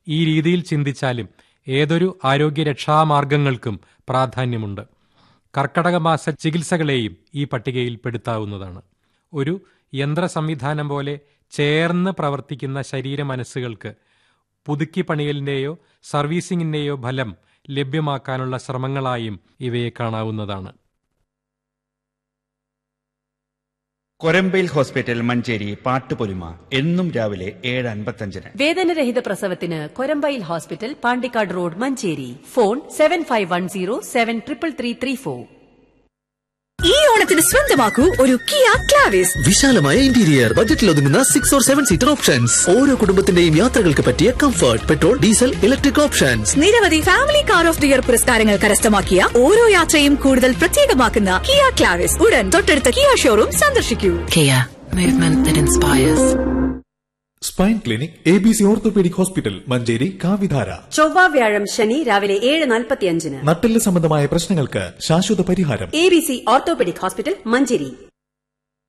ഈ രീതിയിൽ ചിന്തിച്ചാലും ഏതൊരു ആരോഗ്യ രക്ഷാമാർഗങ്ങൾക്കും പ്രാധാന്യമുണ്ട് കർക്കടകമാസ ചികിത്സകളെയും ഈ പട്ടികയിൽ പെടുത്താവുന്നതാണ് ഒരു യന്ത്ര സംവിധാനം പോലെ ചേർന്ന് പ്രവർത്തിക്കുന്ന ശരീര മനസ്സുകൾക്ക് പുതുക്കി പണിയലിന്റെയോ സർവീസിംഗിന്റെയോ ഫലം ലഭ്യമാക്കാനുള്ള ശ്രമങ്ങളായും ഇവയെ കാണാവുന്നതാണ് കൊരമ്പയിൽ ഹോസ്പിറ്റൽ മഞ്ചേരി പാട്ടുപൊലിമ എന്നും രാവിലെ ഏഴ് അൻപത്തഞ്ചിന് വേദനരഹിത പ്രസവത്തിന് കൊരമ്പയിൽ hospital Pandikkad road Manjeri phone seven five one zero seven triple three three four ഈ ഓണത്തിന് സ്വന്തമാക്കൂ ഒരു കിയ ക്ലാവിസ് വിശാലമായ ഇന്റീരിയർ ബജറ്റിൽ ഒതുങ്ങുന്ന six or seven seater options ഓരോ കുടുംബത്തിന്റെയും യാത്രകൾക്ക് പറ്റിയ comfort petrol diesel electric options നിരവധി family car of the year പുരസ്കാരങ്ങൾ കരസ്ഥമാക്കിയ ഓരോ യാത്രയും കൂടുതൽ പ്രത്യേകമാക്കുന്ന കിയ ക്ലാവിസ് ഉടൻ തൊട്ടടുത്ത കിയ ഷോറൂം സന്ദർശിക്കൂ Kia, movement that inspires. Spine clinic A B C orthopaedic hospital Manjeri കാവിധാര ചൊവ്വ വ്യാഴം ശനി രാവിലെ ഏഴ് നാൽപ്പത്തിയഞ്ചിന് നട്ടെല്ല് സംബന്ധമായ പ്രശ്നങ്ങൾക്ക് ശാശ്വത പരിഹാരം A B C orthopaedic hospital Manjeri